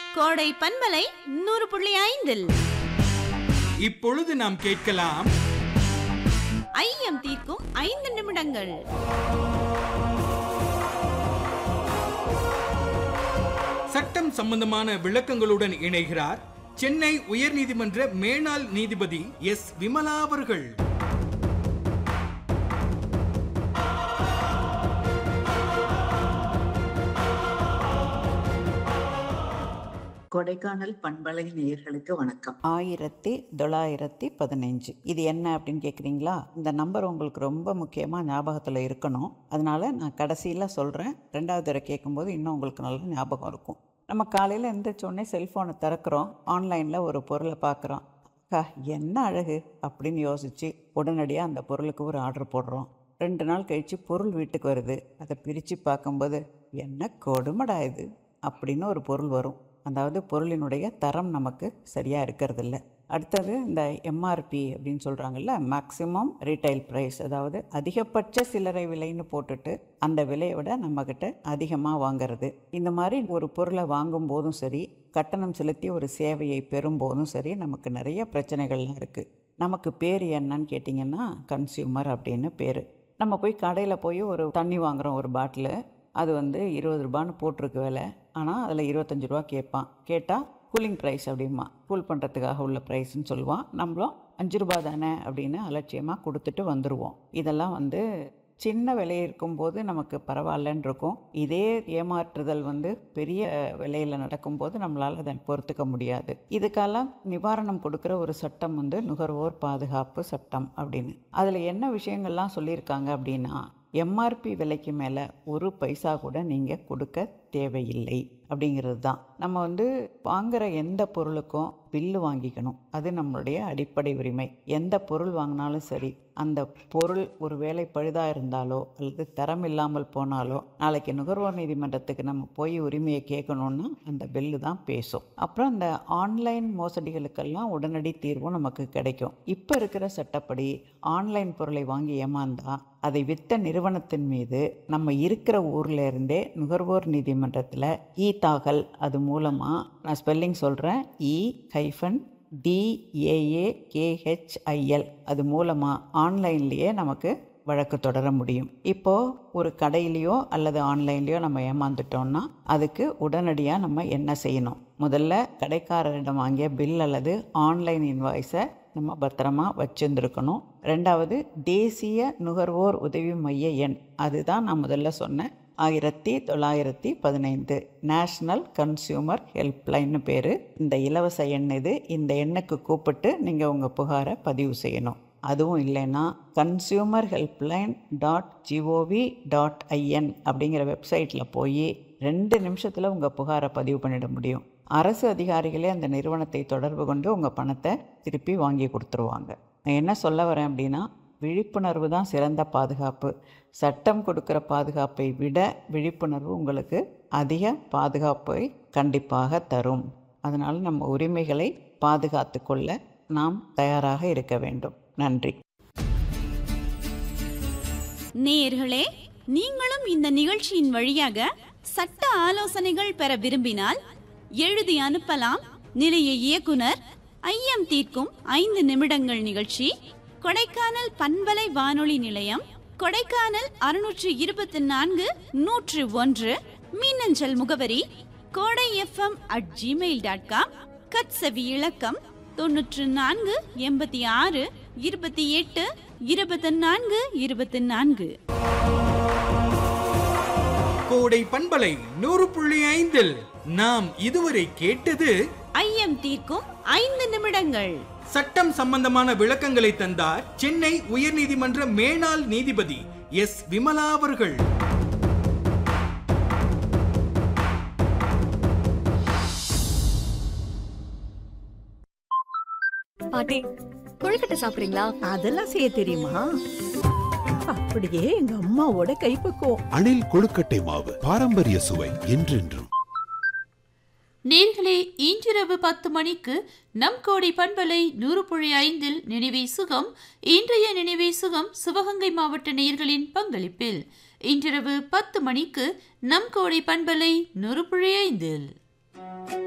கோடை பன்மலை நூறு புள்ளி ஐந்தில் இப்பொழுது நாம் கேட்கலாம் ஐயம் தீர்க்கும் ஐந்து நிமிடங்கள் சட்டம் சம்பந்தமான விளக்கங்களுடன் இணைகிறார் சென்னை உயர்நீதிமன்ற மேனாள் நீதிபதி எஸ் விமலா அவர்கள் கொடைக்கானல் பண்பலை நேயர்களுக்கு வணக்கம் ஆயிரத்தி தொள்ளாயிரத்தி பதினஞ்சு இது என்ன அப்படின்னு கேட்குறீங்களா இந்த நம்பர் உங்களுக்கு ரொம்ப முக்கியமாக ஞாபகத்தில் இருக்கணும் அதனால நான் கடைசியில் சொல்கிறேன் ரெண்டாவது தடவை கேட்கும்போது இன்னும் உங்களுக்கு நல்ல ஞாபகம் இருக்கும் நம்ம காலையில் எந்திரிச்சோடனே செல்ஃபோனை திறக்கிறோம் ஆன்லைனில் ஒரு பொருளை பார்க்குறோம் அக்கா என்ன அழகு அப்படின்னு யோசித்து உடனடியாக அந்த பொருளுக்கு ஒரு ஆர்டர் போடுறோம் ரெண்டு நாள் கழித்து பொருள் வீட்டுக்கு வருது அதை பிரித்து பார்க்கும்போது என்ன கொடுமடா இது அப்படின்னு ஒரு பொருள் வரும் அதாவது பொருளினுடைய தரம் நமக்கு சரியாக இருக்கிறதில்ல அடுத்தது இந்த எம்ஆர்பி அப்படின்னு சொல்கிறாங்கல்ல மேக்ஸிமம் ரீட்டைல் ப்ரைஸ் அதாவது அதிகபட்ச சில்லறை விலைன்னு போட்டுட்டு அந்த விலையை விட நம்மக்கிட்ட அதிகமாக வாங்குறது இந்த மாதிரி ஒரு பொருளை வாங்கும் போதும் சரி கட்டணம் செலுத்தி ஒரு சேவையை பெறும்போதும் சரி நமக்கு நிறைய பிரச்சனைகள்லாம் இருக்குது நமக்கு பேர் என்னன்னு கேட்டிங்கன்னா கன்சியூமர் அப்படின்னு பேர் நம்ம போய் கடையில் போய் ஒரு தண்ணி வாங்குகிறோம் ஒரு பாட்டிலு அது வந்து இருபது ரூபான்னு போட்டிருக்கு விலை ஆனால் அதில் இருபத்தஞ்சி ரூபா கேட்பான் கேட்டால் கூலிங் ப்ரைஸ் அப்படிமா கூல் பண்ணுறதுக்காக உள்ள ப்ரைஸ்ன்னு சொல்லுவான் நம்மளும் அஞ்சு ரூபா தானே அப்படின்னு அலட்சியமாக கொடுத்துட்டு வந்துடுவோம் இதெல்லாம் வந்து சின்ன விலை இருக்கும்போது நமக்கு பரவாயில்லன்னு இருக்கும் இதே ஏமாற்றுதல் வந்து பெரிய விலையில் நடக்கும்போது நம்மளால் அதை பொறுத்துக்க முடியாது இதுக்கெல்லாம் நிவாரணம் கொடுக்குற ஒரு சட்டம் வந்து நுகர்வோர் பாதுகாப்பு சட்டம் அப்படின்னு அதில் என்ன விஷயங்கள்லாம் சொல்லியிருக்காங்க அப்படின்னா எம்ஆர்பி விலைக்கு மேலே ஒரு பைசா கூட நீங்கள் கொடுக்க தேவையில்லை அப்படிங்கிறது தான் நம்ம வந்து வாங்குகிற எந்த பொருளுக்கும் பில்லு வாங்கிக்கணும் அது நம்மளுடைய அடிப்படை உரிமை எந்த பொருள் வாங்கினாலும் சரி அந்த பொருள் ஒரு வேலை பழுதாக இருந்தாலோ அல்லது தரம் இல்லாமல் போனாலோ நாளைக்கு நுகர்வோர் நீதிமன்றத்துக்கு நம்ம போய் உரிமையை கேட்கணுன்னா அந்த பில்லு தான் பேசும் அப்புறம் இந்த ஆன்லைன் மோசடிகளுக்கெல்லாம் உடனடி தீர்வும் நமக்கு கிடைக்கும் இப்போ இருக்கிற சட்டப்படி ஆன்லைன் பொருளை வாங்கி ஏமாந்தா அதை வித்த நிறுவனத்தின் மீது நம்ம இருக்கிற ஊர்ல இருந்தே நுகர்வோர் நீதிமன்றத்தில் இ தாக்கல் அது மூலமாக நான் ஸ்பெல்லிங் சொல்கிறேன் இ ஹைஃபன் டிஏஏகேஹெச்ஐஎல் அது மூலமாக ஆன்லைன்லேயே நமக்கு வழக்கு தொடர முடியும் இப்போது ஒரு கடையிலையோ அல்லது ஆன்லைன்லேயோ நம்ம ஏமாந்துட்டோம்னா அதுக்கு உடனடியாக நம்ம என்ன செய்யணும் முதல்ல கடைக்காரரிடம் வாங்கிய பில் அல்லது ஆன்லைன் இன்வாய்ஸை நம்ம பத்திரமா வச்சுருந்துருக்கணும் ரெண்டாவது தேசிய நுகர்வோர் உதவி மைய எண் அதுதான் நான் முதல்ல சொன்னேன் ஆயிரத்தி தொள்ளாயிரத்தி பதினைந்து நேஷ்னல் கன்சியூமர் ஹெல்ப்லைன்னு பேர் இந்த இலவச எண் இது இந்த எண்ணுக்கு கூப்பிட்டு நீங்கள் உங்கள் புகாரை பதிவு செய்யணும் அதுவும் இல்லைன்னா consumer helpline dot gov dot in அப்படிங்கிற வெப்சைட்டில் போய் ரெண்டு நிமிஷத்தில் உங்கள் புகாரை பதிவு பண்ணிட முடியும் அரசு அதிகாரிகளே அந்த நிறுவனத்தை தொடர்பு கொண்டு உங்கள் பணத்தை திருப்பி வாங்கி கொடுத்துருவாங்க நான் என்ன சொல்ல வரேன் அப்படின்னா விழிப்புணர்வு தான் சிறந்த பாதுகாப்பு சட்டம் கொடுக்குற பாதுகாப்பை விட விழிப்புணர்வு உங்களுக்கு அதிக பாதுகாப்பை கண்டிப்பாக தரும் அதனால் நம்ம உரிமைகளை பாதுகாத்து கொள்ள நாம் தயாராக இருக்க வேண்டும் நன்றி நேயர்களே நீங்களும் இந்த நிகழ்ச்சியின் வழியாக சட்ட ஆலோசனைகள் பெற விரும்பினால் எழுதி அனுப்பலாம் நிலைய இயக்குனர் ஐயம் தீர்க்கும் ஐந்து நிமிடங்கள் நிகழ்ச்சி கொடைக்கானல் பண்பலை வானொலி நிலையம் கொடைக்கானல் அறுநூற்று இருபத்தி நான்கு நூற்று ஒன்று மின்னஞ்சல் முகவரி Kodai FM at gmail dot com கட்சவி இலக்கம் தொன்னூற்று நான்கு எண்பத்தி ஆறு இருபத்தி எட்டு இருபத்தி நான்கு இருபத்தி நான்கு கோடை பண்பலை நூறு புள்ளி ஐந்தில் நாம் இதுவரை கேட்டது ஐயம் தீர்க்கும் ஐந்து நிமிடங்கள் சட்டம் சம்பந்தமான விளக்கங்களை தந்தார் சென்னை உயர்நீதிமன்ற மேனாள் நீதிபதி எஸ் விமலா அவர்கள் பாட்டி கொழுக்கட்டை சாப்பிடுறீங்களா அதெல்லாம் செய்ய தெரியுமா அப்படியே எங்க அம்மாவோட கைப்பக்குவம் அணில் கொழுக்கட்டை மாவு பாரம்பரிய சுவை என்றென்றும் நேர்களே இன்றிரவு பத்து மணிக்கு நம் கோடி பண்பலை நூறு புள்ளி ஐந்தில் நினைவே சுகம் இன்றைய நினைவே சுகம் சிவகங்கை மாவட்ட நேயர்களின் பங்களிப்பில் இன்றிரவு பத்து மணிக்கு நம் கோடி பண்பலை நூறு புள்ளி ஐந்தில்